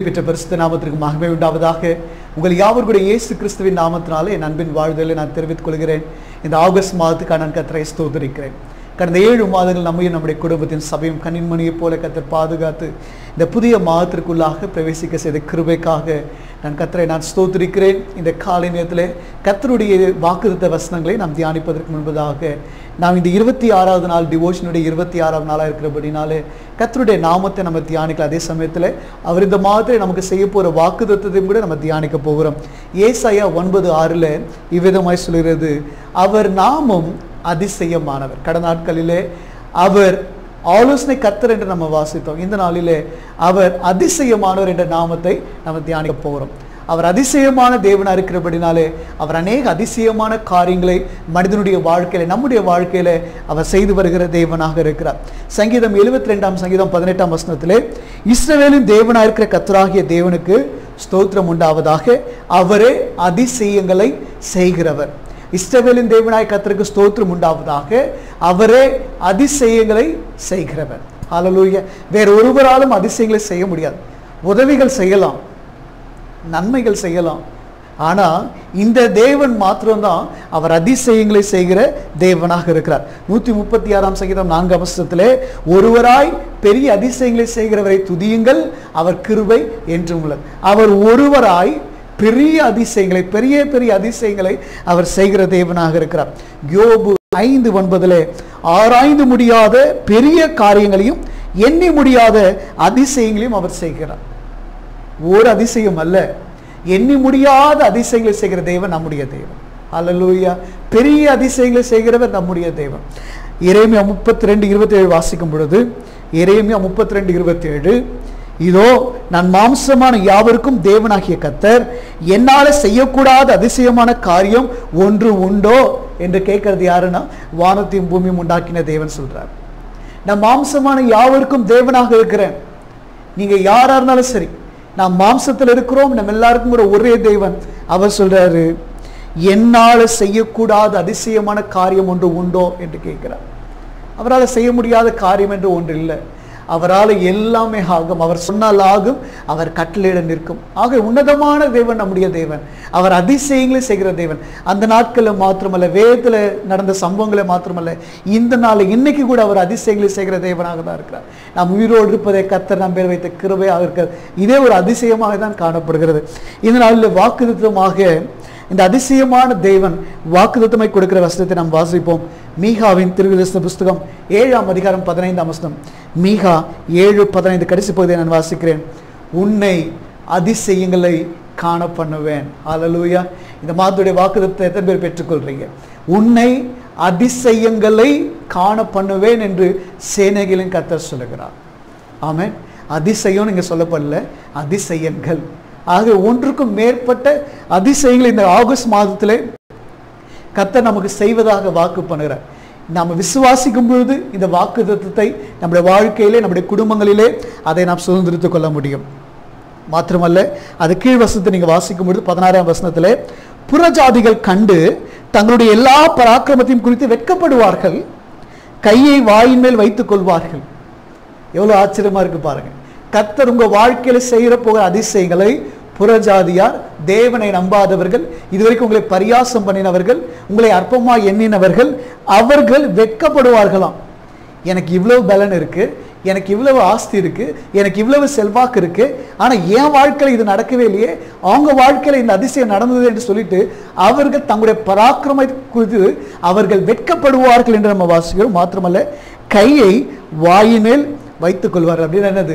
பெற்ற பரிசுத்த நாமத்திற்கு மகிமை உண்டாவதாக உங்கள் யாவர்களுடைய இயேசு கிறிஸ்துவின் நாமத்தினாலே என் அன்பின் வாழ்தலை நான் தெரிவித்துக் கொள்கிறேன் இந்த ஆகஸ்ட் மாதத்துக்கான நான் கத்தரை ஸ்தோத்தரிக்கிறேன் கடந்த ஏழு மாதங்கள் நம்மையும் நம்முடைய குடும்பத்தின் சபையும் கண்ணின்மணியைப் போல கத்தர் பாதுகாத்து இந்த புதிய மாதத்திற்குள்ளாக பிரவேசிக்க செய்த கிருபைக்காக நான் கத்தரை நான் ஸ்தோத்திரிக்கிறேன் இந்த காலை நேரத்தில் கத்தருடைய வாக்குறுத்த வசனங்களை நாம் தியானிப்பதற்கு முன்பதாக நாம் இந்த இருபத்தி ஆறாவது நாள் டிவோஷனுடைய இருபத்தி ஆறாவது நாளாக இருக்கிறபடினாலே கத்தருடைய நாமத்தை நம்ம தியானிக்கலாம் அதே சமயத்தில் அவர் இந்த மாதத்தில் நமக்கு செய்ய போகிற வாக்குத்தத்தையும் கூட நம்ம தியானிக்க போகிறோம் ஏசாயா ஒன்பது ஆறில் இவ்விதமாய் சொல்கிறது அவர் நாமம் அதிசயமானவர் கடந்த நாட்களிலே அவர் ஆலோசனை கத்தர் என்று நம்ம வாசித்தோம் இந்த நாளிலே அவர் அதிசயமானவர் என்ற நாமத்தை நம்ம தியானிக்க போகிறோம் அவர் அதிசயமான தேவனாக இருக்கிறபடினாலே அவர் அநேக அதிசயமான காரியங்களை மனிதனுடைய வாழ்க்கையில நம்முடைய வாழ்க்கையில அவர் செய்து வருகிற தேவனாக இருக்கிறார் சங்கீதம் எழுபத்தி ரெண்டாம் சங்கீதம் பதினெட்டாம் வசனத்திலே இஸ்ரவேலின் தேவனாக இருக்கிற கத்தராகிய தேவனுக்கு ஸ்தோத்திரம் உண்டாவதாக அவரே அதிசயங்களை செய்கிறவர் இஸ்ரவேலின் தேவனாய் கத்தருக்கு ஸ்தோத்திரம் உண்டாவதாக அவரே அதிசயங்களை செய்கிறவர் ஹalleluya வேற ஒருவராலும் அதிசயங்களை செய்ய முடியாது உதவிகள் செய்யலாம் நன்மைகள் செய்யலாம் ஆனால் இந்த தேவன் மாத்திரம்தான் அவர் அதிசயங்களை செய்கிற தேவனாக இருக்கிறார் நூற்றி முப்பத்தி ஆறாம் சங்கீதம் நான்கு அவசரத்திலே ஒருவராய் பெரிய அதிசயங்களை செய்கிறவரை துதியுங்கள் அவர் கிருபை என்றும் உள்ளது அவர் ஒருவராய் பெரிய அதிசயங்களை பெரிய பெரிய அதிசயங்களை அவர் செய்கிற தேவனாக இருக்கிறார் யோபு ஐந்து ஒன்பதிலே ஆராய்ந்து முடியாத பெரிய காரியங்களையும் எண்ணி முடியாத அதிசயங்களையும் அவர் செய்கிறார் ஒரு அதிசயம் அல்ல எண்ணி முடியாத அதிசயங்களை செய்கிற தேவன் நம்முடைய தேவன் அல்லலூயா பெரிய அதிசயங்களை செய்கிறவர் நம்முடைய தேவன் இறைமையா முப்பத்தி ரெண்டு இருபத்தி ஏழு வாசிக்கும் பொழுது இறைமையா முப்பத்தி ரெண்டு இருபத்தி ஏழு இதோ நான் மாம்சமான யாவருக்கும் தேவனாகிய கத்தர் என்னால செய்யக்கூடாத அதிசயமான காரியம் ஒன்று உண்டோ என்று கேட்கறது யாருன்னா வானத்தையும் பூமியும் உண்டாக்கின தேவன் சொல்றார் நான் மாம்சமான யாவருக்கும் தேவனாக இருக்கிறேன் நீங்க யாரா இருந்தாலும் சரி நாம் மாம்சத்தில் இருக்கிறோம் நம்ம எல்லாருக்கும் கூட ஒரே தெய்வன் அவர் சொல்றாரு என்னால் செய்யக்கூடாத அதிசயமான காரியம் ஒன்று உண்டோ என்று கேட்கிறார் அவரால் செய்ய முடியாத காரியம் என்று ஒன்று இல்லை அவரால் எல்லாமே ஆகும் அவர் சொன்னால் ஆகும் அவர் கட்டளையிட நிற்கும் ஆக உன்னதமான தேவன் நம்முடைய தேவன் அவர் அதிசயங்களை செய்கிற தேவன் அந்த நாட்களில் மாத்திரமல்ல வேதத்தில் நடந்த சம்பவங்களை மாத்திரமல்ல இந்த நாள் இன்னைக்கு கூட அவர் அதிசயங்களை செய்கிற தேவனாக தான் இருக்கிறார் நாம் உயிரோடு இருப்பதை கத்தர் நம் பேர் வைத்த கிருபையாக இருக்கிறது இதே ஒரு அதிசயமாக தான் காணப்படுகிறது இந்த நாளில் வாக்குத்தமாக இந்த அதிசயமான தேவன் வாக்குத்தமை கொடுக்கிற வசனத்தை நாம் வாசிப்போம் மீகாவின் திருவிதர்சன புஸ்தகம் ஏழாம் அதிகாரம் பதினைந்தாம் வசனம் மீகா ஏழு பதினைந்து கடைசி பகுதியை நான் வாசிக்கிறேன் உன்னை அதிசயங்களை காண பண்ணுவேன் அலலூயா இந்த மாதத்துடைய வாக்குத்தத்தை எத்தனை பேர் பெற்றுக்கொள்றீங்க உன்னை அதிசயங்களை காண பண்ணுவேன் என்று சேனைகளின் கத்தர் சொல்லுகிறார் ஆமாம் அதிசயம் நீங்க சொல்லப்படல அதிசயங்கள் ஆக ஒன்றுக்கும் மேற்பட்ட அதிசயங்கள் இந்த ஆகஸ்ட் மாதத்திலே கத்தர் நமக்கு செய்வதாக வாக்கு பண்ணுகிறார் நாம் விசுவாசிக்கும் பொழுது இந்த வாக்கு தத்துவத்தை நம்முடைய வாழ்க்கையிலே நம்முடைய குடும்பங்களிலே அதை நாம் சுதந்திரித்துக் கொள்ள முடியும் மாத்திரமல்ல அது கீழ் வசனத்தை நீங்கள் வாசிக்கும் பொழுது பதினாறாம் வசனத்தில் புறஜாதிகள் கண்டு தங்களுடைய எல்லா பராக்கிரமத்தையும் குறித்து வெட்கப்படுவார்கள் கையை வாயின் மேல் வைத்துக் கொள்வார்கள் எவ்வளோ ஆச்சரியமா இருக்கு பாருங்க கத்தர் உங்க வாழ்க்கையில செய்கிற போகிற அதிசயங்களை புறஜாதியார் தேவனை நம்பாதவர்கள் இதுவரைக்கும் உங்களை பரியாசம் பண்ணினவர்கள் உங்களை அற்பமா எண்ணினவர்கள் அவர்கள் வெட்கப்படுவார்களாம் எனக்கு இவ்வளவு பலன் இருக்கு எனக்கு இவ்வளவு ஆஸ்தி இருக்கு எனக்கு இவ்வளவு செல்வாக்கு இருக்கு ஆனா என் வாழ்க்கையில இது நடக்கவே இல்லையே அவங்க வாழ்க்கையில இந்த அதிசயம் நடந்தது என்று சொல்லிட்டு அவர்கள் தங்களுடைய பராக்கிரமை குறித்து அவர்கள் வெட்கப்படுவார்கள் என்று நம்ம வாசிக்கிறோம் மாத்திரமல்ல கையை வாயினேல் வைத்துக் கொள்வார்கள் அப்படின்னு என்னது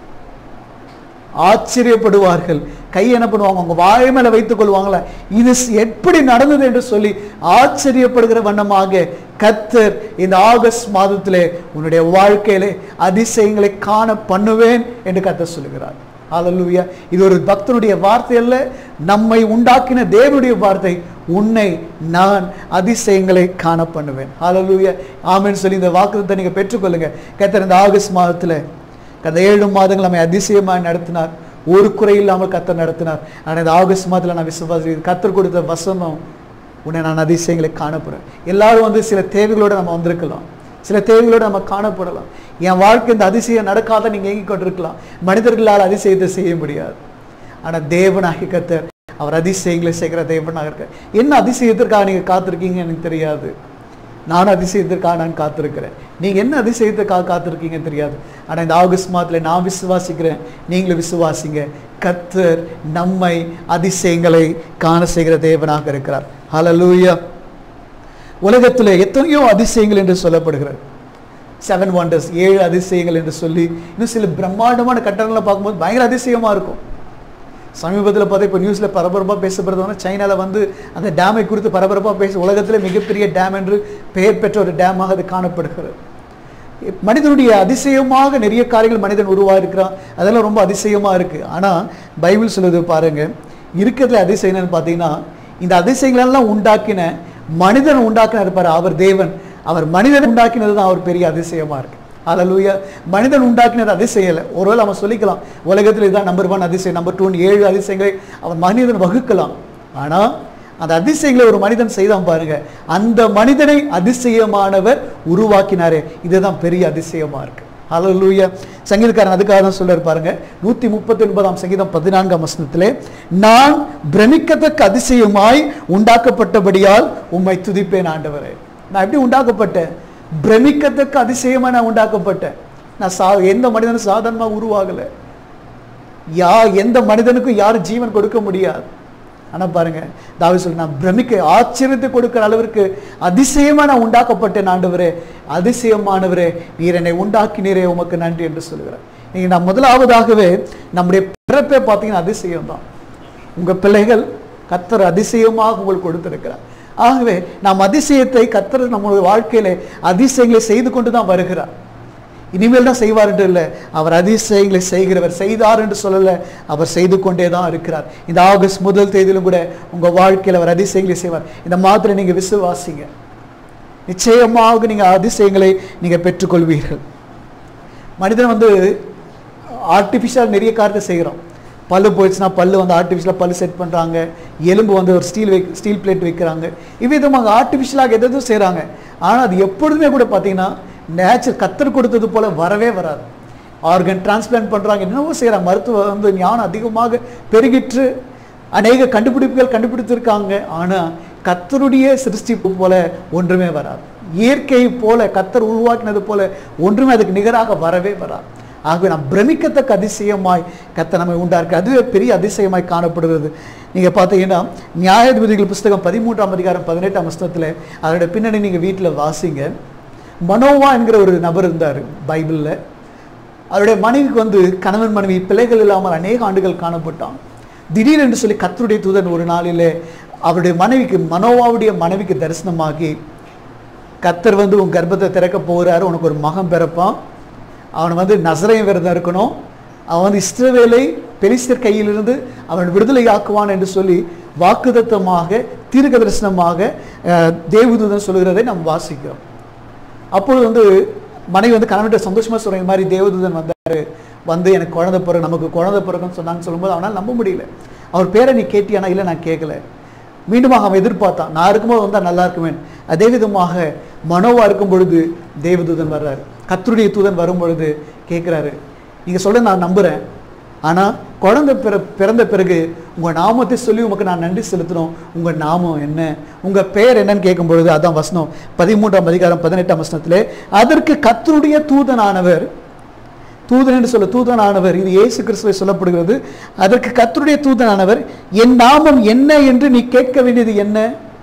ஆச்சரியப்படுவார்கள் கை என்ன பண்ணுவாங்க அவங்க வாய் மேல வைத்துக் கொள்வாங்களா இது எப்படி நடந்தது என்று சொல்லி ஆச்சரியப்படுகிற வண்ணமாக கத்தர் இந்த ஆகஸ்ட் மாதத்திலே உன்னுடைய வாழ்க்கையிலே அதிசயங்களை காண பண்ணுவேன் என்று கத்தர் சொல்லுகிறார் ஹalleluya இது ஒரு பக்தனுடைய வார்த்தை அல்ல நம்மை உண்டாக்கின தேவனுடைய வார்த்தை உன்னை நான் அதிசயங்களை காண பண்ணுவேன் ஹalleluya ஆமென் சொல்லி இந்த வாக்குத்தத்தை நீங்க பெற்றுக்கொள்ளுங்க கத்தர் இந்த ஆகஸ்ட் மாதத்துல கடந்த ஏழு மாதங்கள் நம்மை அதிசயமாக நடத்தினார் ஒரு குறை இல்லாமல் கத்தர் நடத்தினார் ஆனால் இந்த ஆகஸ்ட் மாதத்தில் நான் விசுவாசி கத்தர் கொடுத்த வசனம் உன்னை நான் அதிசயங்களை காணப்படுறேன் எல்லாரும் வந்து சில தேவைகளோடு நம்ம வந்திருக்கலாம் சில தேவைகளோடு நம்ம காணப்படலாம் என் வாழ்க்கை இந்த அதிசயம் நடக்காத நீங்கள் ஏங்கி கொண்டிருக்கலாம் மனிதர்களால் அதிசயத்தை செய்ய முடியாது ஆனால் தேவனாகி கத்தர் அவர் அதிசயங்களை செய்கிற தேவனாக இருக்க என்ன அதிசயத்திற்காக நீங்கள் காத்திருக்கீங்க எனக்கு தெரியாது நான் அதிசயத்திற்காக நான் காத்திருக்கிறேன் நீங்கள் என்ன அதிசயத்துக்காக காத்திருக்கீங்க தெரியாது ஆனால் இந்த ஆகஸ்ட் மாதத்தில் நான் விசுவாசிக்கிறேன் நீங்களும் விசுவாசிங்க கத்தர் நம்மை அதிசயங்களை காண செய்கிற தேவனாக இருக்கிறார் ஹalleluya உலகத்தில் எத்தனையோ அதிசயங்கள் என்று சொல்லப்படுகிறது செவன் வண்டர்ஸ் ஏழு அதிசயங்கள் என்று சொல்லி இன்னும் சில பிரம்மாண்டமான கட்டடங்களை பார்க்கும்போது பயங்கர அதிசயமாக இருக்கும் சமீபத்தில் பார்த்தா இப்போ நியூஸில் பரபரப்பாக பேசப்படுறது வந்து சைனாவில் வந்து அந்த டேமை குறித்து பரபரப்பாக பேச உலகத்தில் மிகப்பெரிய டேம் என்று பெயர் பெற்ற ஒரு டேமாக அது காணப்படுகிறது மனிதனுடைய அதிசயமாக நிறைய காரியங்கள் மனிதன் உருவாயிருக்கிறான் அதெல்லாம் ரொம்ப அதிசயமாக இருக்குது ஆனால் பைபிள் சொல்லுது பாருங்க இருக்கிறதுல அதிசயம் என்னன்னு பார்த்தீங்கன்னா இந்த அதிசயங்களெல்லாம் உண்டாக்கின மனிதன் உண்டாக்கின இருப்பார் அவர் தேவன் அவர் மனிதன் உண்டாக்கினது தான் அவர் பெரிய அதிசயமாக இருக்கு ஹalleluya மனிதன் உண்டாக்கினது அதிசயம் இல்லை ஒருவேளை அவன் சொல்லிக்கலாம் உலகத்தில் இதுதான் நம்பர் ஒன் அதிசயம் நம்பர் டூ ஏழு அதிசயங்களை அவன் மனிதன் வகுக்கலாம் ஆனால் அந்த அதிசயங்களை ஒரு மனிதன் செய்தான் பாருங்க அந்த மனிதனை அதிசயமானவர் உருவாக்கினாரே இதுதான் பெரிய அதிசயமா இருக்கு ஹalleluya சங்கீதக்காரன் அதுக்காக தான் சொல்றாரு பாருங்க நூத்தி முப்பத்தி ஒன்பதாம் சங்கீதம் பதினான்காம் வசனத்திலே நான் பிரமிக்கத்தக்க அதிசயமாய் உண்டாக்கப்பட்டபடியால் உம்மை துதிப்பேன் ஆண்டவரே நான் எப்படி உண்டாக்கப்பட்டேன் பிரமிக்கத்தக்க அதிசயமா நான் உண்டாக்கப்பட்டேன் நான் சா எந்த மனிதனும் சாதாரணமாக உருவாகலை யா எந்த மனிதனுக்கும் யாரும் ஜீவன் கொடுக்க முடியாது ஆனா பாருங்க தாவி சொல்லி நான் பிரமிக்க ஆச்சரியத்தை கொடுக்கிற அளவிற்கு அதிசயமா நான் உண்டாக்கப்பட்டேன் ஆண்டவரே அதிசயமானவரே நீர் என்னை உண்டாக்கினீரே உமக்கு நன்றி என்று சொல்லுகிறேன் நீங்க நான் முதலாவதாகவே நம்முடைய பிறப்பை பார்த்தீங்கன்னா அதிசயம் தான் உங்க பிள்ளைகள் கத்தர் அதிசயமாக உங்களுக்கு கொடுத்திருக்கிறார் ஆகவே நாம் அதிசயத்தை கத்தர் நம்முடைய வாழ்க்கையில அதிசயங்களை செய்து கொண்டு தான் வருகிறார் இனிமேல் தான் செய்வார் என்று இல்லை அவர் அதிசயங்களை செய்கிறவர் செய்தார் என்று சொல்லல அவர் செய்து கொண்டே தான் இருக்கிறார் இந்த ஆகஸ்ட் முதல் தேதியிலும் கூட உங்க வாழ்க்கையில் அவர் அதிசயங்களை செய்வார் இந்த மாதிரி நீங்க விசுவாசிங்க நிச்சயமாக நீங்க அதிசயங்களை நீங்க பெற்றுக்கொள்வீர்கள் மனிதன் வந்து ஆர்டிஃபிஷியல் நிறைய காரியத்தை செய்கிறோம் பல்லு போயிடுச்சுன்னா பல்லு வந்து ஆர்டிஃபிஷியலாக பல்லு செட் பண்ணுறாங்க எலும்பு வந்து ஒரு ஸ்டீல் வை ஸ்டீல் பிளேட் வைக்கிறாங்க இவ்விதமாக ஆர்டிஃபிஷியலாக எதுவும் செய்கிறாங்க ஆனால் அது எப்பொழுதுமே கூட பார்த்தீங்கன்னா நேச்சர் கத்தர் கொடுத்தது போல வரவே வராது ஆர்கன் டிரான்ஸ்பிளான்ட் பண்ணுறாங்க என்னவோ செய்கிறாங்க மருத்துவம் வந்து ஞானம் அதிகமாக பெருகிற்று அநேக கண்டுபிடிப்புகள் கண்டுபிடித்திருக்காங்க ஆனால் கத்தருடைய சிருஷ்டிப்பு போல ஒன்றுமே வராது இயற்கை போல கத்தர் உருவாக்கினது போல ஒன்றுமே அதுக்கு நிகராக வரவே வராது ஆகவே நாம் பிரமிக்கத்தக்க அதிசயமாய் கத்த நம்மை உண்டாருக்கு அதுவே பெரிய அதிசயமாய் காணப்படுகிறது நீங்கள் பார்த்தீங்கன்னா நியாயாதிபதிகள் புஸ்தகம் பதிமூன்றாம் அதிகாரம் பதினெட்டாம் புஸ்தகத்தில் அதோட பின்னணி நீங்கள் வீட்டில் வாசிங்க மனோவா என்கிற ஒரு நபர் இருந்தார் பைபிளில் அவருடைய மனைவிக்கு வந்து கணவன் மனைவி பிள்ளைகள் இல்லாமல் அநேக ஆண்டுகள் காணப்பட்டான் திடீரென்று சொல்லி கத்தருடைய தூதன் ஒரு நாளிலே அவருடைய மனைவிக்கு மனோவாவுடைய மனைவிக்கு தரிசனமாகி கத்தர் வந்து உன் கர்ப்பத்தை திறக்க போகிறாரு உனக்கு ஒரு மகன் பிறப்பான் அவன் வந்து நசரையும் விரதம் இருக்கணும் அவன் வந்து இஸ்ரவேலை பெலிஸ்தர் கையிலிருந்து அவன் விடுதலை ஆக்குவான் என்று சொல்லி வாக்குதத்தமாக தீர்க்க தரிசனமாக அஹ், தேவதூதன் சொல்லுகிறதை நாம் வாசிக்கிறோம் அப்பொழுது வந்து மனைவி வந்து கணவன்கிட்ட சந்தோஷமா சொல்ற இந்த மாதிரி தேவதூதன் வந்தாரு வந்து எனக்கு குழந்தை பிறகு நமக்கு குழந்தை பிறகுன்னு சொன்னாங்கன்னு சொல்லும்போது அவனால் நம்ப முடியல அவர் பேரை நீ கேட்டியானா இல்லை நான் கேட்கல மீண்டுமாக அவன் எதிர்பார்த்தான் நான் இருக்கும்போது வந்தால் நல்லா இருக்குமேன் அதே விதமாக மனோவா இருக்கும் பொழுது தேவதூதன் வர்றாரு கத்தருடைய தூதன் வரும் பொழுது கேட்குறாரு நீங்கள் சொல்ல நான் நம்புகிறேன் ஆனால் குழந்தை பிற பிறந்த பிறகு உங்கள் நாமத்தை சொல்லி உமக்கு நான் நன்றி செலுத்தணும் உங்கள் நாமம் என்ன உங்கள் பெயர் என்னன்னு கேட்கும் பொழுது அதான் வசனம் பதிமூன்றாம் அதிகாரம் பதினெட்டாம் வசனத்திலே அதற்கு கத்தருடைய தூதனானவர் தூதன் என்று சொல்ல தூதனானவர் இது இயேசு கிறிஸ்துவை சொல்லப்படுகிறது அதற்கு கத்தருடைய தூதனானவர் என் நாமம் என்ன என்று நீ கேட்க வேண்டியது என்ன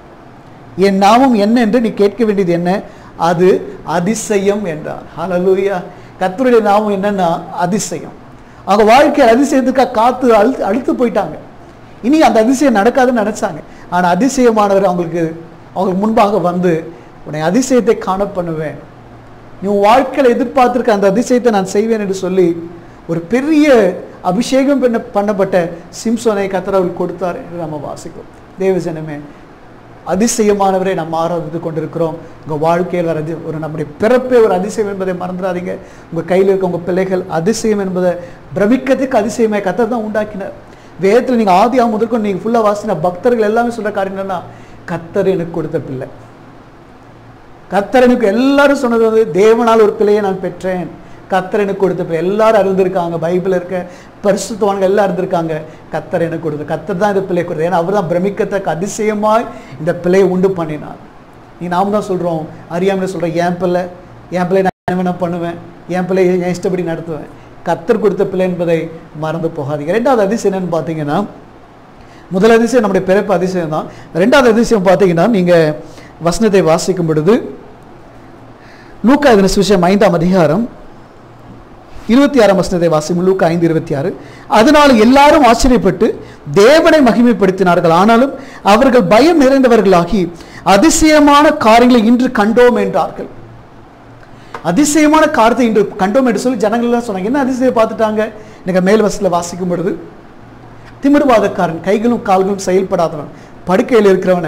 என் நாமம் என்ன என்று நீ கேட்க வேண்டியது என்ன அது அதிசயம் என்றார் ஹalleluya கர்த்தருடைய நாமம் என்னன்னா அதிசயம் அவங்க வாழ்க்கையில் அதிசயத்துக்காக காத்து அழுத்து அழுத்து போயிட்டாங்க இனி அந்த அதிசயம் நடக்காதுன்னு நினைச்சாங்க ஆனா அதிசயமானவர் அவங்களுக்கு அவங்களுக்கு முன்பாக வந்து உன்னை அதிசயத்தை காண பண்ணுவேன் நீ உன் வாழ்க்கையில் எதிர்பார்த்திருக்க அந்த அதிசயத்தை நான் செய்வேன் என்று சொல்லி ஒரு பெரிய அபிஷேகம் பண்ண பண்ணப்பட்ட சிம்சோனை கத்தர் அவருக்கு கொடுத்தார் என்று நம்ம வாசிக்கிறோம் தேவஜனமே அதிசயமானவரை நாம் ஆராதித்து கொண்டிருக்கிறோம் உங்கள் வாழ்க்கையில் வர அதி- ஒரு நம்முடைய பிறப்பே ஒரு அதிசயம் என்பதை மறந்துடாதீங்க உங்கள் கையில் இருக்க உங்கள் பிள்ளைகள் அதிசயம் என்பதை பிரமிக்கத்துக்கு அதிசயமே கத்தர் தான் உண்டாக்கினார் வேதத்தில் நீங்கள் ஆதியாக முதற்கொண்டு நீங்கள் ஃபுல்லாக வாசின பக்தர்கள் எல்லாமே சொல்கிற காரியம் என்னன்னா கத்தர் எனக்கு கொடுத்த பிள்ளை கத்தரனுக்கு எல்லாரும் சொன்னது வந்து தேவனால் ஒரு பிள்ளையை நான் பெற்றேன் கத்தர் எனக்கு கொடுத்த பிள்ளை எல்லாரும் அறிந்திருக்காங்க பைபிள் இருக்க பரிசுத்தவான்கள் எல்லாம் இருந்திருக்காங்க கத்தர் எனக்கு கொடுத்து கத்தர் தான் இந்த பிள்ளையை கொடுத்தது ஏன்னா அவர் தான் பிரமிக்கத்தக்க அதிசயமாய் இந்த பிள்ளையை உண்டு பண்ணினார் நீ நாம தான் சொல்கிறோம் அறியாமல் சொல்கிறோம் என் பிள்ளை என் பிள்ளை நான் என்ன வேணா பண்ணுவேன் என் பிள்ளை என் இஷ்டப்படி நடத்துவேன் கத்தர் கொடுத்த பிள்ளை என்பதை மறந்து போகாதீங்க ரெண்டாவது அதிசயம் என்னன்னு பார்த்தீங்கன்னா முதல் அதிசயம் நம்முடைய பிறப்பு அதிசயம் தான் ரெண்டாவது அதிசயம் பார்த்தீங்கன்னா நீங்கள் வசனத்தை வாசிக்கும் பொழுது லூக்கா இதன சுவிசேஷம் ஐந்தாம் அதிகாரம் இருபத்தி ஆறாம் வசனத்தை வாசிக்கும் லூக்கா ஐந்து இருபத்தி ஆறு அதனால் எல்லாரும் ஆச்சரியப்பட்டு தேவனை மகிமைப்படுத்தினார்கள் ஆனாலும் அவர்கள் பயம் நிறைந்தவர்களாகி அதிசயமான காரியங்களை இன்று கண்டோம் என்றார்கள் அதிசயமான காரியத்தை இன்று கண்டோம் என்று சொல்லி ஜனங்கள் எல்லாம் சொன்னாங்க என்ன அதிசயம் பார்த்துட்டாங்க நீங்க மேல் வசத்தில் வாசிக்கும் பொழுது திமிர்வாதக்காரன் கைகளும் கால்களும் செயல்படாதவன் படுக்கையில் இருக்கிறவனை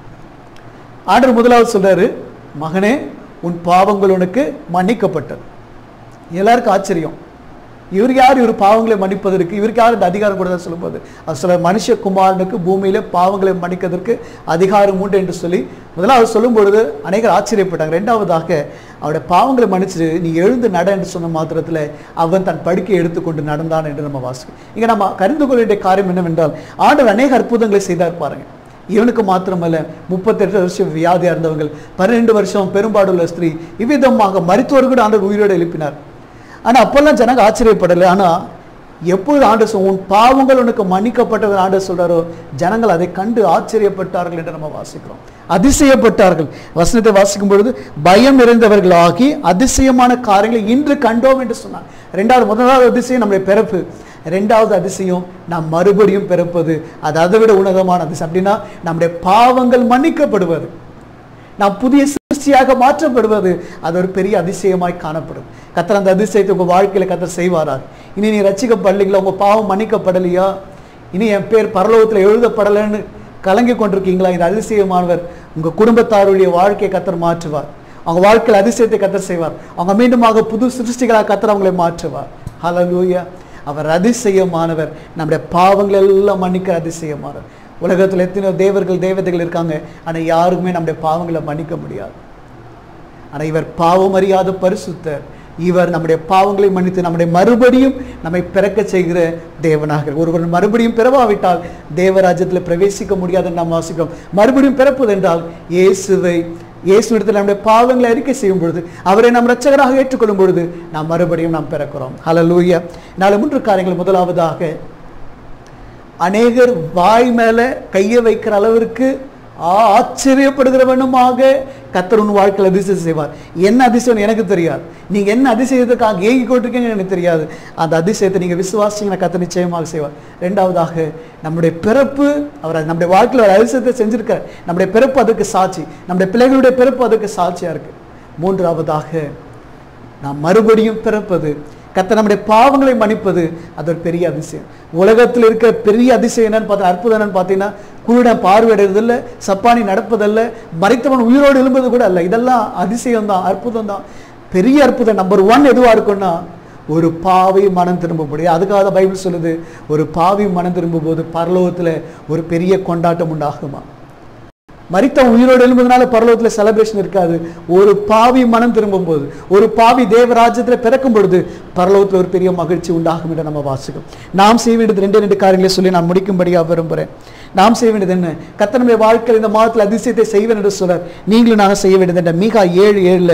ஆண்டவர் முதலாவது சொல்றாரு மகனே உன் பாவங்கள் உனக்கு மன்னிக்கப்பட்டது எல்லாருக்கும் ஆச்சரியம் இவர் யார் இவர் பாவங்களை மன்னிப்பதற்கு இவருக்கு யார் இந்த அதிகாரம் கொடுத்தா சொல்லும்போது அது சொல்ல மனுஷகுமாரனுக்கு பூமியில பாவங்களை மன்னிப்பதற்கு அதிகாரம் உண்டு என்று சொல்லி முதல்ல அவர் சொல்லும் பொழுது அநேகர் ஆச்சரியப்பட்டாங்க ரெண்டாவதாக அவருடைய பாவங்களை மன்னிச்சு நீ எழுந்து நட என்று சொன்ன மாத்திரத்தில் அவன் தன் படுக்கையை எடுத்துக்கொண்டு நடந்தான் என்று நம்ம வாசிக்கும் இங்க நம்ம கரிந்து கொள்ள வேண்டிய காரியம் என்னவென்றால் ஆண்டவர் அநேக அற்புதங்களை செய்தார் பாருங்க இவனுக்கு மாத்திரமல்ல முப்பத்தெட்டு வருஷம் வியாதியா இருந்தவங்க பன்னிரெண்டு வருஷம் பெரும்பாடுள்ள ஸ்திரீ இவ்விதமாக மருத்துவர் கூட ஆண்டவர் உயிரோடு எழுப்பினார் ஆனா அப்பெல்லாம் ஜனங்க ஆச்சரியப்படலை ஆனா எப்பொழுது ஆண்டு உன் பாவங்கள் உனக்கு மன்னிக்கப்பட்டது ஆண்டு சொல்றாரோ ஜனங்கள் அதை கண்டு ஆச்சரியப்பட்டார்கள் என்று நம்ம வாசிக்கிறோம் அதிசயப்பட்டார்கள் வசனத்தை வாசிக்கும் பொழுது பயம் நிறைந்தவர்களாகி அதிசயமான காரியங்களை இன்று கண்டோம் என்று சொன்னார் ரெண்டாவது முதலாவது அதிசயம் நம்முடைய பிறப்பு ரெண்டாவது அதிசயம் நாம் மறுபடியும் பிறப்பது அது அதை விட உன்னதமான அதிசயம் அப்படின்னா நம்முடைய பாவங்கள் மன்னிக்கப்படுவது நாம் புதிய சிருஷ்டியாக மாற்றப்படுவது அது ஒரு பெரிய அதிசயமாய் காணப்படும் கத்தர் அந்த அதிசயத்தை உங்க வாழ்க்கையில கத்தர் செய்வாரார் இனி நீ ரசிக்கப்படலைங்களா உங்க பாவம் மன்னிக்கப்படலையா இனி என் பேர் பரலோகத்தில் எழுதப்படலைன்னு கலங்கி கொண்டிருக்கீங்களா இந்த அதிசயமானவர் உங்க குடும்பத்தாருடைய வாழ்க்கையை கத்தர் மாற்றுவார் அவங்க வாழ்க்கையில் அதிசயத்தை கத்தர் செய்வார் அவங்க மீண்டுமாக புது சிருஷ்டிகளாக கத்தர் அவங்களை மாற்றுவார் ஹalleluya அவர் அதிசயமானவர் நம்முடைய பாவங்கள் எல்லாம் மன்னிக்கிற அதிசயமானவர் உலகத்தில் எத்தனையோ தேவர்கள் தேவதைகள் இருக்காங்க ஆனா யாருக்குமே நம்முடைய பாவங்களை மன்னிக்க முடியாது ஆனா இவர் பாவம் அறியாத பரிசுத்தர் இவர் நம்முடைய பாவங்களை மன்னித்து நம்முடைய மறுபடியும் நம்மை பிறக்க செய்கிற தேவனாக ஒருவர் மறுபடியும் பிறவாவிட்டால் தேவராஜ்யத்தில் பிரவேசிக்க முடியாதுன்னு நாம் வாசிக்கிறோம் மறுபடியும் பிறப்பது என்றால் இயேசுவை இயேசுவிடத்தில் நம்முடைய பாவங்களை அறிக்கை செய்யும் பொழுது அவரை நம் ரட்சகராக ஏற்றுக்கொள்ளும் பொழுது நாம் மறுபடியும் நாம் பிறக்கிறோம் ஹalleluya நாலு மூன்று காரியங்கள் முதலாவதாக அநேகர் வாய் மேல கையை வைக்கிற அளவிற்கு ஆச்சரியப்படுகிறவனுமாக கத்தர் உன் வாழ்க்கையில் அதிசயம் செய்வார் என்ன அதிசயம் எனக்கு தெரியாது நீங்க என்ன அதிசயத்துக்காக ஏங்கி கொண்டிருக்கீங்கன்னு எனக்கு தெரியாது அந்த அதிசயத்தை நீங்க விசுவாசிங்கன்னா கத்தர் நிச்சயமாக செய்வார் ரெண்டாவதாக நம்முடைய பிறப்பு அவர் அது நம்முடைய வாழ்க்கையில் ஒரு அதிசயத்தை செஞ்சிருக்கார் நம்முடைய பிறப்பு அதுக்கு சாட்சி நம்முடைய பிள்ளைகளுடைய பிறப்பு அதுக்கு சாட்சியா இருக்கு மூன்றாவதாக நாம் மறுபடியும் பிறப்பது கத்த நம்முடைய பாவங்களை மன்னிப்பது அது ஒரு பெரிய அதிசயம் உலகத்தில் இருக்கிற பெரிய அதிசயம் என்னன்னு பார்த்தா அற்புதம் என்னன்னு பார்த்தீங்கன்னா குருடன் பார்வையிடுறது இல்லை சப்பானி நடப்பதல்ல மறைத்தவன் உயிரோடு எழும்பது கூட அல்ல இதெல்லாம் அதிசயம் தான் அற்புதம் தான் பெரிய அற்புதம் நம்பர் ஒன் எதுவா இருக்கும்னா ஒரு பாவி மனம் திரும்ப முடியும் அதுக்காக தான் பைபிள் சொல்லுது ஒரு பாவி மனம் திரும்பும் போது பரலோகத்துல ஒரு பெரிய கொண்டாட்டம் உண்டாகுமா மரித்தவன் உயிரோடு எழும்புறதுனால பரலோகத்தில் செலிப்ரேஷன் இருக்காது ஒரு பாவி மனம் திரும்பும் போது ஒரு பாவி தேவராஜ்யத்தில் பிறக்கும் பொழுது பரலோகத்தில் ஒரு பெரிய மகிழ்ச்சி உண்டாகும் என்று நம்ம வாசிக்கும் நாம் செய்ய வேண்டியது ரெண்டு ரெண்டு காரியங்களை சொல்லி நான் முடிக்கும்படியாக விரும்புகிறேன் நாம் செய்ய வேண்டியது என்ன கத்தனுடைய வாழ்க்கையில் இந்த மாதத்தில் அதிசயத்தை செய்வேன் என்று சொல்றார் நீங்களும் நாங்கள் செய்ய வேண்டியது என்ன மீகா ஏழு ஏழுல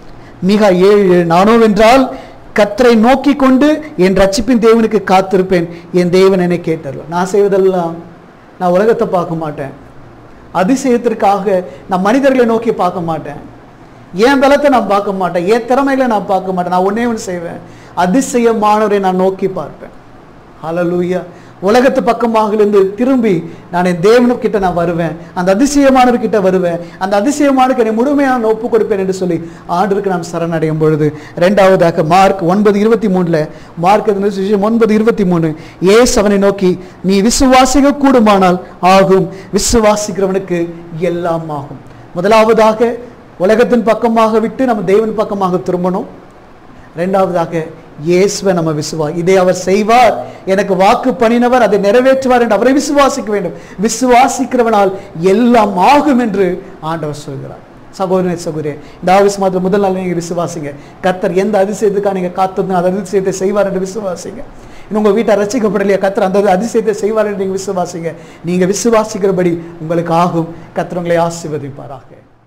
மீகா ஏழு ஏழு நானோ வென்றால் கத்தரை நோக்கி கொண்டு என் ரட்சிப்பின் தேவனுக்கு காத்திருப்பேன் என் தேவன் என்னை கேட்டார் நான் செய்வதெல்லாம் நான் உலகத்தை பார்க்க மாட்டேன் அதிசயத்திற்காக நான் மனிதர்களை நோக்கி பார்க்க மாட்டேன் என் பலத்தை நான் பார்க்க மாட்டேன் என் திறமைகளை நான் பார்க்க மாட்டேன் நான் ஒன்னே ஒன்று செய்வேன் அதிசயமானவரை நான் நோக்கி பார்ப்பேன் ஹalleluya உலகத்து பக்கமாக இருந்து திரும்பி நான் என் தேவனுக்கிட்ட நான் வருவேன் அந்த அதிசயமானவர்கிட்ட வருவேன் அந்த அதிசயமானவருக்கு என்னை முழுமையான ஒப்பு கொடுப்பேன் என்று சொல்லி ஆண்டருக்கு நாம் சரணடையும் பொழுது ரெண்டாவதாக மார்க் ஒன்பது இருபத்தி மூணுல மார்க் எதுன சுவிசேஷம் ஒன்பது இருபத்தி மூணு ஏசு அவனை நோக்கி நீ விசுவாசிக்க கூடுமானால் ஆகும் விசுவாசிக்கிறவனுக்கு எல்லாம் ஆகும் முதலாவதாக உலகத்தின் பக்கமாக விட்டு நம்ம தேவன் பக்கமாக திரும்பணும் ரெண்டாவதாக இயேசுவை நம்ம விசுவா இதை அவர் செய்வார் எனக்கு வாக்கு பண்ணினவர் அதை நிறைவேற்றுவார் என்று அவரை விசுவாசிக்க வேண்டும் விசுவாசிக்கிறவனால் எல்லாம் ஆகும் என்று ஆண்டவர் சொல்கிறார் சகோதரனே சகோதரே இந்த ஆகஸ்ட் மாதம் முதல் நாள் நீங்கள் விசுவாசிங்க கத்தர் எந்த அதிசயத்துக்காக நீங்கள் காத்தது அந்த அதிசயத்தை செய்வார் என்று விசுவாசிங்க இன்னும் உங்கள் வீட்டை ரசிக்கப்படலையா கத்தர் அந்த அதிசயத்தை செய்வார் என்று நீங்கள் விசுவாசிங்க நீங்கள் விசுவாசிக்கிறபடி உங்களுக்கு ஆகும் கத்தர் உங்களை ஆசீர்வதிப்பாராக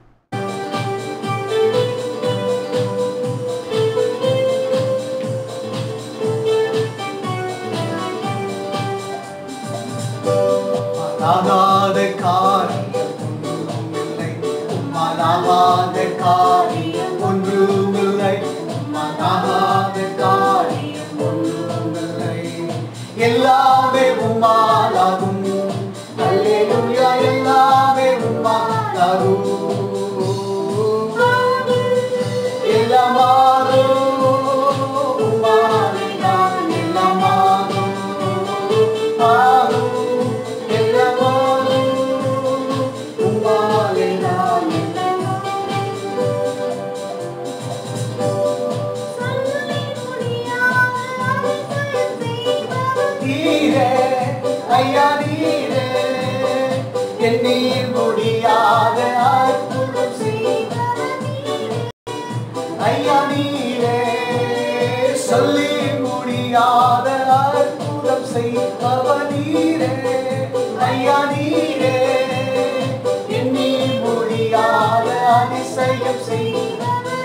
ஆகாத காரியம் ஒன்றுமில்லை உம்மாலாகாத காரியம் ஒன்றுமில்லை உம்மாலாகாத காரியம் ஒன்றுமில்லை எல்லாமே உம்மாலாகும் அல்லேலூயா எல்லாமே உம்மாலாகும் எல்லாமாறும் உம்மாலே நான் எல்லாமாறும் ஆகும் எல்லாமாறும் உம்மாலே நான் நீரே ஐயா நீரே எண்ணீர் முடியாத அற்புதம் ஐயா நீரே சொல்லி முடியாத அற்புதம் செய்பவ நீரே ஐயா நீரே எண்ணி முடியாத அதிசயம் செய்பவ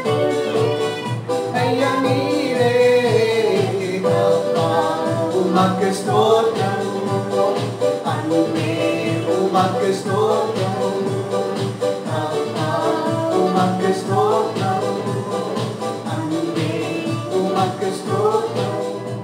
ஐயா நீரே அப்பா, உமக்கு ஸ்தோத்திரம் அன்பே உமக்கு ஸ்தோத்திரம் அப்பா, உமக்கு ஸ்தோத்திரம் அன்பே உமக்கு ஸ்தோத்திரம்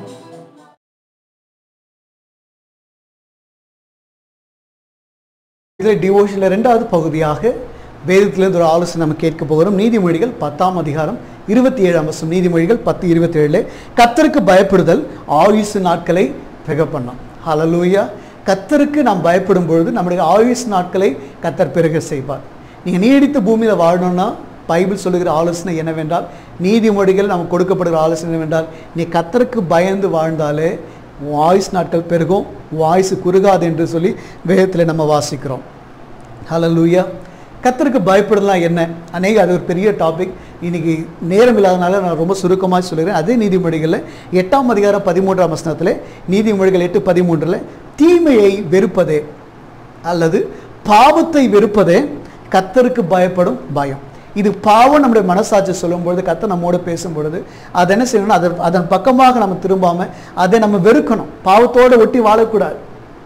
இதில் டிவோஷனில் ரெண்டாவது பகுதியாக வேதத்திலிருந்து ஒரு ஆலோசனை நம்ம கேட்க போகிறோம் நீதிமொழிகள் பத்தாம் அதிகாரம் இருபத்தி ஏழாம் வருஷம் நீதிமொழிகள் பத்து இருபத்தி ஏழுல கத்தருக்கு பயப்படுதல் ஆயுசு நாட்களை பெருக பண்ணோம் ஹalleluya கத்தருக்கு நாம் பயப்படும் பொழுது நம்முடைய ஆயுசு நாட்களை கத்தர் பெருக செய்வார் நீங்கள் நீடித்த பூமியில் வாழணும்னா பைபிள் சொல்லுகிற ஆலோசனை என்னவென்றால் நீதிமொழிகள் நமக்கு கொடுக்கப்படுகிற ஆலோசனை என்னவென்றால் நீ கத்தருக்கு பயந்து வாழ்ந்தாலே உன் ஆயுஸ் நாட்கள் பெருகும் உன் ஆயுசு குறுகாது என்று சொல்லி வேதத்தில் நம்ம வாசிக்கிறோம் ஹalleluya கத்தருக்கு பயப்படலாம் என்ன அநேக அது ஒரு பெரிய டாபிக் இன்னைக்கு நேரம் இல்லாதனால நான் ரொம்ப சுருக்கமாக சொல்லுகிறேன் அதே நீதிமொழிகளில் எட்டாம் அதிகாரம் பதிமூன்றாம் வசனத்தில் நீதிமொழிகள் எட்டு பதிமூன்றில் தீமையை வெறுப்பதே அல்லது பாவத்தை வெறுப்பதே கத்தருக்கு பயப்படும் பயம் இது பாவம் நம்முடைய மனசாட்சி சொல்லும் பொழுது கத்தர் நம்மோடு பேசும் பொழுது அதை என்ன செய்யணும்னா அதன் அதன் பக்கமாக நம்ம திரும்பாம அதை நம்ம வெறுக்கணும் பாவத்தோடு ஒட்டி வாழக்கூடாது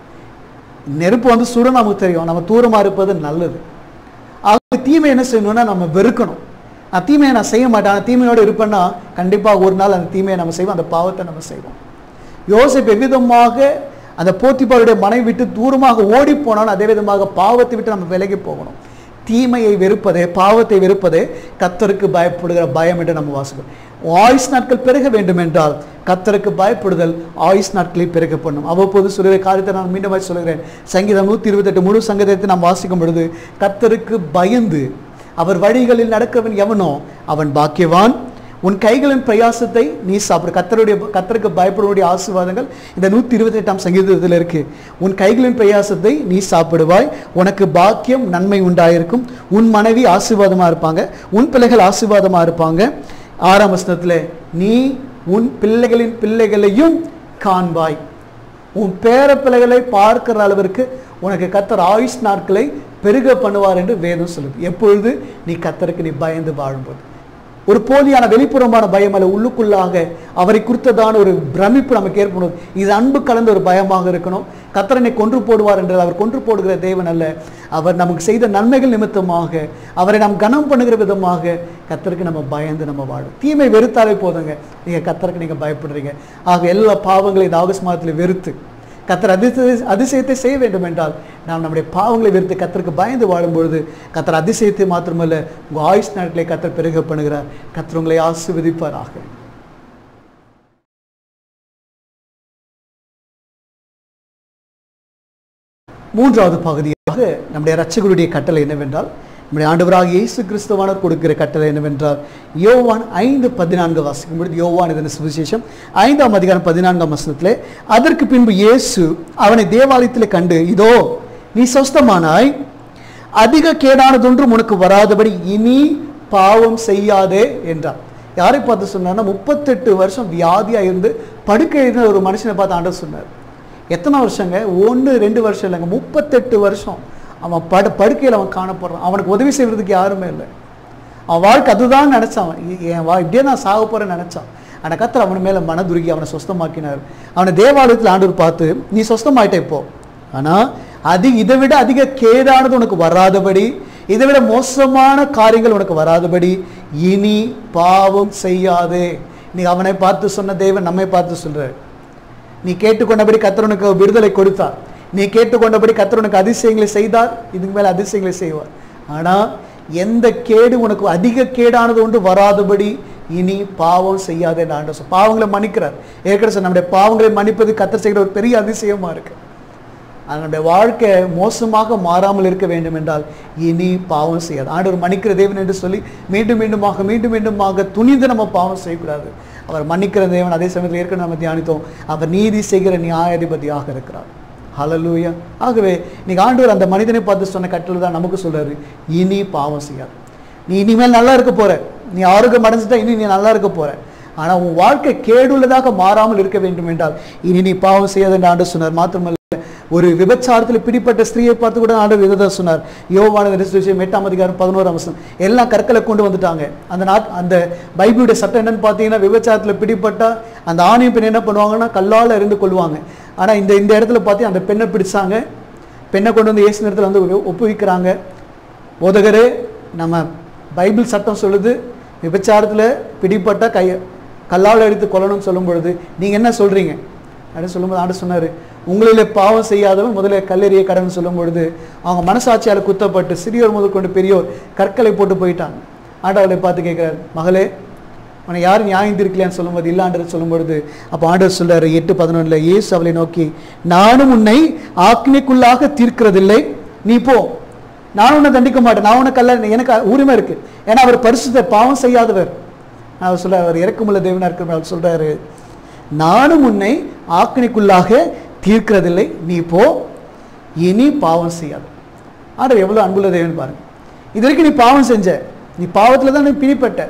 நெருப்பு வந்து சுட நமக்கு தெரியும் நம்ம தூரமாக இருப்பது நல்லது ஆக தீமை என்ன செய்யணும்னா நம்ம வெறுக்கணும் நான் தீமையை நான் செய்ய மாட்டேன் ஆனால் தீமையோடு இருப்பேன்னா கண்டிப்பாக ஒரு நாள் அந்த தீமையை நம்ம செய்வோம் அந்த பாவத்தை நம்ம செய்வோம் யோசிப்பு எவ்விதமாக அந்த போத்திபாருடைய மனை விட்டு தூரமாக ஓடி போனாலும் அதே விதமாக பாவத்தை விட்டு நம்ம விலகி போகணும் தீமையை வெறுப்பதே பாவத்தை வெறுப்பதே கத்தருக்கு பயப்படுகிற பயம் என்று நம்ம வாசிக்கிறோம் ஆயுஸ் நாட்கள் பெருக வேண்டும் என்றால் கத்தருக்கு பயப்படுதல் ஆயுஸ் நாட்களை பெருக பண்ணும் அவ்வப்போது சொல்கிற காரியத்தை நான் மீண்டும் சொல்கிறேன் சங்கீதம் நூற்றி இருபத்தெட்டு முழு சங்கீதத்தை நாம் வாசிக்கும் பொழுது கத்தருக்கு பயந்து அவர் வழிகளில் நடக்கிறவன் எவனோ அவன் பாக்கியவான் உன் கைகளின் பிரயாசத்தை நீ சாப்பிடு கத்தருடைய கத்தருக்கு பயப்படக்கூடிய ஆசீர்வாதங்கள் இந்த நூற்றி இருபத்தி எட்டாம் சங்கீதத்தில் இருக்கு உன் கைகளின் பிரயாசத்தை நீ சாப்பிடுவாய் உனக்கு பாக்கியம் நன்மை உண்டாயிருக்கும் உன் மனைவி ஆசீர்வாதமாக இருப்பாங்க உன் பிள்ளைகள் ஆசீர்வாதமாக இருப்பாங்க ஆறாம் வசனத்தில் நீ உன் பிள்ளைகளின் பிள்ளைகளையும் காண்பாய் உன் பேர பிள்ளைகளை பார்க்கிற அளவிற்கு உனக்கு கத்தர் ஆயுஷ் நாட்களை பெருக பண்ணுவார் என்று வேதம் சொல்லுது எப்பொழுது நீ கத்தருக்கு நீ பயந்து வாழும்போது ஒரு போலியான வெளிப்புறமான பயம் அல்ல உள்ளுக்குள்ளாக அவரை குறித்ததான ஒரு பிரமிப்பு நமக்கு ஏற்படும் இது அன்பு கலந்த ஒரு பயமாக இருக்கணும் கத்தரனை கொன்று போடுவார் என்று அவர் கொன்று போடுகிற தேவன் அல்ல அவர் நமக்கு செய்த நன்மைகள் நிமித்தமாக அவரை நாம் கனம் பண்ணுகிற விதமாக கத்தருக்கு நம்ம பயந்து நம்ம வாழும் தீமை வெறுத்தாலே போதுங்க நீங்கள் கத்தருக்கு நீங்கள் பயப்படுறீங்க ஆக எல்லா பாவங்களையும் இந்த ஆகஸ்ட் மாதத்தில் வெறுத்து கத்தர் அதிசய அதிசயத்தை செய்ய வேண்டும் என்றால் நாம் நம்முடைய பாவங்களை வெறுத்து கத்தருக்கு பயந்து வாழும்பொழுது கத்தர் அதிசயத்தை மாத்திரமல்ல உங்கள் ஆயுஷ் நாட்களை கத்தர் பெருக பண்ணுகிறார் கத்தர் உங்களை ஆசீர்வதிப்பாராக மூன்றாவது பகுதியாக நம்முடைய ரட்சகருடைய கட்டளை என்னவென்றால் நம்முடைய ஆண்டவராக இயேசு கிறிஸ்தவானர் கொடுக்கிற கட்டளை என்னவென்றால் யோவான் ஐந்து பதினான்கு வாசிக்கும் பொழுது யோவான் இதன் சுவிசேஷம் ஐந்தாம் அதிகாரம் பதினான்காம் வசனத்திலே அதற்கு பின்பு இயேசு அவனை தேவாலயத்தில் கண்டு இதோ நீ சொஸ்தமானாய் அதிக கேடானதொன்றும் உனக்கு வராதபடி இனி பாவம் செய்யாதே என்றார் யாரை பார்த்து சொன்னார்னா முப்பத்தெட்டு வருஷம் வியாதியா இருந்து படுக்கை இருந்த ஒரு மனுஷனை பார்த்து ஆண்டவர் சொன்னார் எத்தனை வருஷங்க ஒன்று ரெண்டு வருஷம் இல்லைங்க முப்பத்தெட்டு வருஷம் அவன் படு படுக்கையில் அவன் காணப்படுறான் அவனுக்கு உதவி செய்வதற்கு யாருமே இல்லை அவன் வாழ்க்கை அதுதான் நினைச்சான் அவன். இ- என் வா இப்படியே நான் சாக போறேன்னு நினைச்சான் ஆனால் கத்தர் அவன் மேல மனதுருகி அவனை சொஸ்தமாக்கினார் அவனை தேவாலயத்தில் ஆண்டவர் பார்த்து நீ சொஸ்தமாயிட்ட இப்போ ஆனா அது இதை விட அதிக கேடானது உனக்கு வராதபடி இதை விட மோசமான காரியங்கள் உனக்கு வராதபடி இனி பாவம் செய்யாதே நீ அவனை பார்த்து சொன்ன தேவன் நம்மை பார்த்து சொல்றார் நீ கேட்டுக்கொண்டபடி கர்த்தர் உனக்கு விடுதலை கொடுத்தார் நீ கேட்டுக்கொண்டபடி கர்த்தர் உனக்கு அதிசயங்களை செய்தார் இதுக்கு மேல அதிசயங்களை செய்வார் ஆனா எந்த கேடு உனக்கு அதிக கேடானது ஒன்று வராதபடி இனி பாவம் செய்யாதே ஆண்டு பாவங்களை மன்னிக்கிறார் ஏற்கனவே சொன்ன, நம்முடைய பாவங்களை மன்னிப்பது கத்தர் செய்கிற ஒரு பெரிய அதிசயமா இருக்கு அது நம்முடைய வாழ்க்கை மோசமாக மாறாமல் இருக்க வேண்டும் என்றால் இனி பாவம் செய்யாது ஆண்டவர் மன்னிக்கிற தேவன் என்று சொல்லி மீண்டும் மீண்டுமாக மீண்டும் மீண்டுமாக துணிந்து நம்ம பாவம் செய்யக்கூடாது அவர் மன்னிக்கிற தேவன் அதே சமயத்தில் ஏற்கனவே நம்ம தியானித்தோம் அவர் நீதி செய்கிற நியாயாதிபதியாக இருக்கிறார் ஹalleluya ஆகவே இன்னைக்கு ஆண்டவர் அந்த மனிதனை பார்த்து சொன்ன கட்டளை தான் நமக்கு சொல்றாரு இனி பாவம் செய்யாது நீ இனிமேல் நல்லா இருக்க போற நீ ஆரோக்கியம் அடைஞ்சிட்டா இனி நீ நல்லா இருக்க போற ஆனா உன் வாழ்க்கை கேடுள்ளதாக மாறாமல் இருக்க வேண்டும் என்றால் இனி நீ பாவம் செய்யாத என்று ஆண்டு சொன்னார் மாத்திரமல்ல ஒரு விபச்சாரத்தில் பிடிப்பட்ட ஸ்திரீயை பார்த்து கூட ஆண்டவர் இதை சொன்னார் யோவானது விஷயம் எட்டாம் அதிகாரம் பதினோராம் வசனம் எல்லாம் கற்களை கொண்டு வந்துட்டாங்க அந்த நாட் அந்த பைபிளுடைய சட்டம் என்னன்னு பார்த்தீங்கன்னா விபச்சாரத்தில் பிடிப்பட்டா அந்த ஆணையம் பெண் என்ன பண்ணுவாங்கன்னா கல்லால் எறிந்து கொள்வாங்க ஆனா இந்த இந்த இடத்துல பார்த்து அந்த பெண்ணை பிடிச்சாங்க பெண்ணை கொண்டு வந்து இயேசு நேரத்தில் வந்து ஒப்பு- ஒப்புவிக்கிறாங்க போதகரே நம்ம பைபிள் சட்டம் சொல்லுது விபச்சாரத்தில் பிடிப்பட்ட கை கல்லால் அடித்து கொல்லணும்னு சொல்லும் பொழுது நீங்கள் என்ன சொல்கிறீங்க அப்படின்னு சொல்லும்போது ஆண்டு சொன்னார் உங்களிலே பாவம் செய்யாதவன் முதல்ல கல்லெறிய கடன் சொல்லும் பொழுது அவங்க மனசாட்சியால் குத்தப்பட்டு சிறியோர் முதல் கொண்டு பெரியோர் கற்களை போட்டு போயிட்டாங்க ஆண்டவரை பார்த்து கேட்குறாரு மகளே உன்னை யாரும் நியாயம் தீர்க்கலையான்னு சொல்லும்போது இல்லாண்டது சொல்லும் பொழுது அப்போ ஆண்டவர் சொல்றாரு எட்டு பதினொன்றில் இயேசு அவளை நோக்கி நானும் உன்னை ஆக்கினைக்குள்ளாக தீர்க்கிறதில்லை நீ போ நான் உன்னை தண்டிக்க மாட்டேன் நான் உனக்கு அல்ல எனக்கு உரிமை இருக்கு ஏன்னா அவர் பரிசுத்தர் பாவம் செய்யாதவர் அவர் சொல்றாரு அவர் இறக்கமுள்ள தேவனா இருக்கிற அவர் சொல்றாரு நானும் உன்னை ஆக்கினைக்குள்ளாக தீர்க்கிறதில்லை நீ போ இனி பாவம் செய்யாத ஆண்டவர் எவ்வளவு அன்புள்ள தேவன் பாருங்க இது வரைக்கும் நீ பாவம் செஞ்ச நீ பாவத்துல தான் நீ பிடிப்பட்ட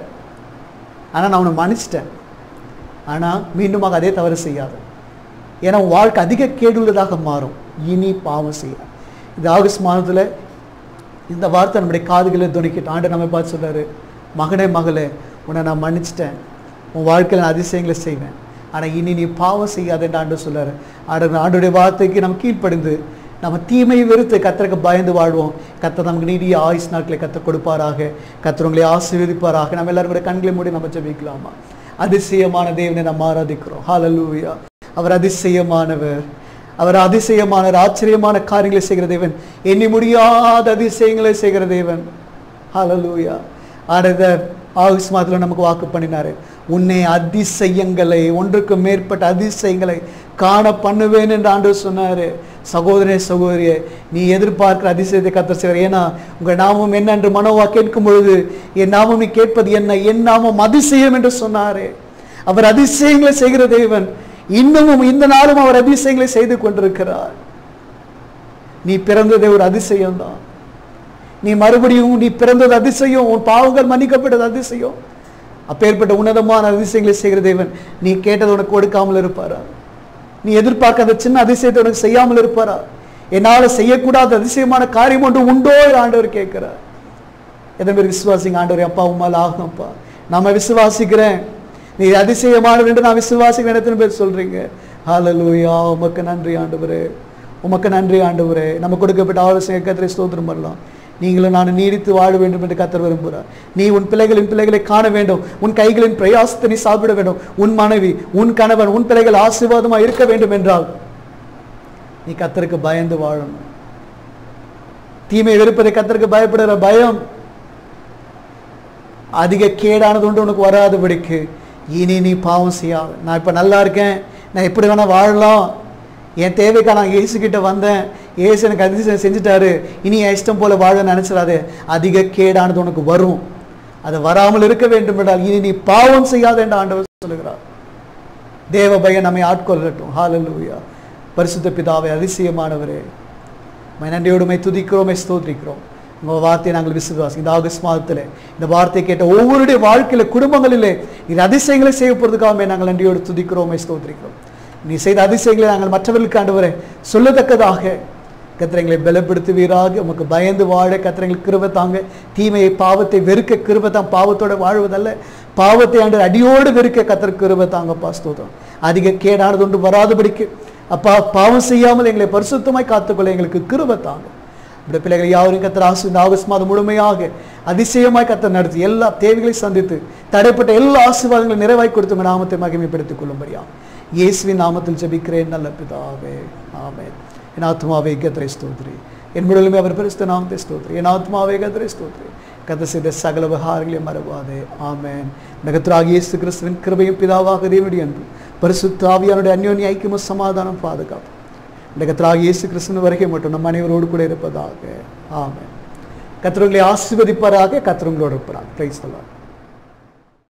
ஆனா நான் உன்னை மன்னிச்சிட்டேன் ஆனா மீண்டுமாக அதே தவறு செய்யாது ஏன்னா உன் வாழ்க்கை அதிக கேடுள்ளதாக மாறும் இனி பாவம் செய்ய இந்த ஆகஸ்ட் மாதத்துல இந்த வார்த்தை நம்முடைய காதுகளில் துணிக்கிட்டு ஆண்டு நம்ம பார்த்து சொல்றாரு மகனே மகளே உன்னை நான் மன்னிச்சிட்டேன் உன் வாழ்க்கையில் நான் அதிசயங்களை செய்வேன் ஆனா இனி நீ பாவம் செய்யாதேன்னு ஆண்டு சொல்றாரு ஆண்டு ஆண்டுடைய வார்த்தைக்கு நம்ம கீழ்ப்படிந்து நம்ம தீமையை வெறுத்து கத்தருக்கு பயந்து வாழ்வோம் கத்தர் நமக்கு நீடிய ஆயுஸ் நாட்களை கத்தர் கொடுப்பாராக கத்தர் உங்களை ஆசீர்வதிப்பாராக நம்ம எல்லாரும் கூட கண்களை மூடி நம்ம ஜெபிக்கலாமா அதிசயமான தேவனை நம்ம ஆராதிக்கிறோம் ஹalleluya அவர் அதிசயமானவர் அவர் அதிசயமானவர் ஆச்சரியமான காரியங்களை செய்கிற தேவன் எண்ணி முடியாத அதிசயங்களை செய்கிற தேவன் ஹalleluya ஆனத ஆகஸ்ட் மாதத்தில் நமக்கு வாக்கு பண்ணினாரு உன்னை அதிசயங்களை ஒன்றுக்கு மேற்பட்ட அதிசயங்களை காண பண்ணுவேன் என்று ஆண்டவர் சொன்னாரு சகோதரே சகோதரியே நீ எதிர்பார்க்கிற அதிசயத்தை கத்தர் செய்வார் ஏன்னா உங்க நாமம் என்ன என்று மனோவா கேட்கும் பொழுது என் நாமம் நீ கேட்பது என்ன என் நாமம் அதிசயம் என்று சொன்னாரே அவர் அதிசயங்களை செய்கிற தேவன் இன்னமும் இந்த நாளும் அவர் அதிசயங்களை செய்து கொண்டிருக்கிறார் நீ பிறந்ததே ஒரு அதிசயம்தான் நீ மறுபடியும் நீ பிறந்தது அதிசயம் உன் பாவங்கள் மன்னிக்கப்பட்டது அதிசயம் அப்பேற்பட்ட உன்னதமான அதிசயங்களை செய்கிற தேவன் நீ கேட்டது உனக்கு கொடுக்காமல் இருப்பாரா நீ எதிர்பார்க்க அந்த சின்ன அதிசயத்தை உனக்கு செய்யாமல் இருப்பாரா என்னால செய்யக்கூடாத அதிசயமான காரியம் ஒன்று உண்டோ என்று ஆண்டவர் கேட்கிறார் எத்தனை பேர் விசுவாசிங்க ஆண்டவர் அப்பா உமால் ஆகும்ப்பா நம்ம விசுவாசிக்கிறேன் நீ அதிசயமானவர் என்று நான் விசுவாசிக்கிறேன் எத்தனை பேர் சொல்றீங்க ஹalleluya உமக்கு நன்றி ஆண்டவரே உமக்கு நன்றி ஆண்டவரே நம்ம கொடுக்கப்பட்ட ஆலோசனை கத்திரை ஸ்தோத்திரம் பண்ணலாம் நீங்களும் நான் நீடித்து வாழ வேண்டும் என்று கத்தர் விரும்புகிறார் நீ உன் பிள்ளைகளின் பிள்ளைகளை காண வேண்டும் உன் கைகளின் பிரயாசத்தை நீ சாப்பிட வேண்டும் உன் மனைவி உன் கணவன் உன் பிள்ளைகள் ஆசீர்வாதமாக இருக்க வேண்டும் என்றால் நீ கத்தருக்கு பயந்து வாழணும் தீமை வெறுப்பதை கத்தருக்கு பயப்படுகிற பயம் அதிக கேடானது ஒன்று உனக்கு வராதபடிக்கு இனி நீ பாவம் செய்யாது நான் இப்போ நல்லா இருக்கேன் நான் எப்படி வேணா வாழலாம் என் தேவைக்காக நான் இயேசு கிட்ட வந்தேன் இயேசு எனக்கு அதிசயம் செஞ்சுட்டாரு இனி என் இஷ்டம் போல வாழ நினைச்சிடாதே அதிக கேடானது உனக்கு வரும் அது வராமல் இருக்க வேண்டும் என்றால் இனி நீ பாவம் செய்யாத என்று ஆண்டவர் சொல்லுகிறார் தேவ பயம் நம்மை ஆட்கொள்ளட்டும் ஹalleluya பரிசுத்த பிதாவை அதிசயமானவரே உம்மை நன்றியோடு உம்மை துதிக்கிறோம் உம்மை ஸ்தோத்திரிக்கிறோம் உங்கள் வார்த்தையை நாங்கள் விசுவாசி இந்த ஆகஸ்ட் மாதத்தில் இந்த வார்த்தையை கேட்ட ஒவ்வொருடைய வாழ்க்கையில குடும்பங்களிலே இது அதிசயங்களை செய்ய போகிறதுக்காகவே நாங்கள் நன்றியோடு துதிக்கிறோமே ஸ்தோத்திரிக்கிறோம் நீ செய்த அதிசயங்களை நாங்கள் மற்றவர்களுக்கு ஆண்டவரே சொல்லத்தக்கதாக கத்திரங்களை பலப்படுத்துவீராக உமக்கு பயந்து வாழ கத்திரங்கள் கிருபை தாங்க தீமையை பாவத்தை வெறுக்க கிருபை தான் பாவத்தோட வாழ்வதல்ல பாவத்தை ஆண்டு அடியோடு வெறுக்க கத்திர கிருபை தாங்கப்பா ஸ்தோத்திரம் அதிக கேடானது ஒன்று வராதபடிக்கு அப்பா பாவம் செய்யாமல் எங்களை பரிசுத்தமாய் காத்துக்கொள்ள எங்களுக்கு கிருபை தாங்க இந்த பிள்ளைகள் யாவரும் கத்தர் ஆசு இந்த ஆகஸ்ட் மாதம் முழுமையாக அதிசயமாய் கத்தர் நடத்தி எல்லா தேவைகளை சந்தித்து தடைப்பட்ட எல்லா ஆசீர்வாதங்களையும் நிறைவாய் கொடுத்து உங்க நாமத்தை மகிமைப்படுத்திக் கொள்ளும்படியா இயேசுவின் நாமத்தில் ஜெபிக்கிறேன் நல்ல பிதாவே ஆமென் என் ஆத்மாவே கத்திரை ஸ்தோத்ரி என் முழுமே அவர் பரிசுத்த நாமத்தை ஸ்தோத்ரி என் ஆத்மாவே கத்திரை ஸ்தோத்ரி கத்த செய்த சகல விவகாரங்களையும் மறவாதே ஆமென் நகத்ராக இயேசு கிறிஸ்துவின் கிருபையும் பிதாவாக தேவனுடைய அன்பு பரிசுத்த ஆவியானுடைய அந்யோன்ய ஐக்கியமும் சமாதானம் பாதுகாப்பு இந்த கத்தராக இயேசு கிறிஸ்துவின் வரைக்கும் மட்டும் நம்ம அனைவரோடு கூட இருப்பதாக ஆமென் கத்திரங்களை ஆசீர்வதிப்பாராக கத்திரங்களோடு இருப்பாராக பிரைஸ் சொல்லலாம்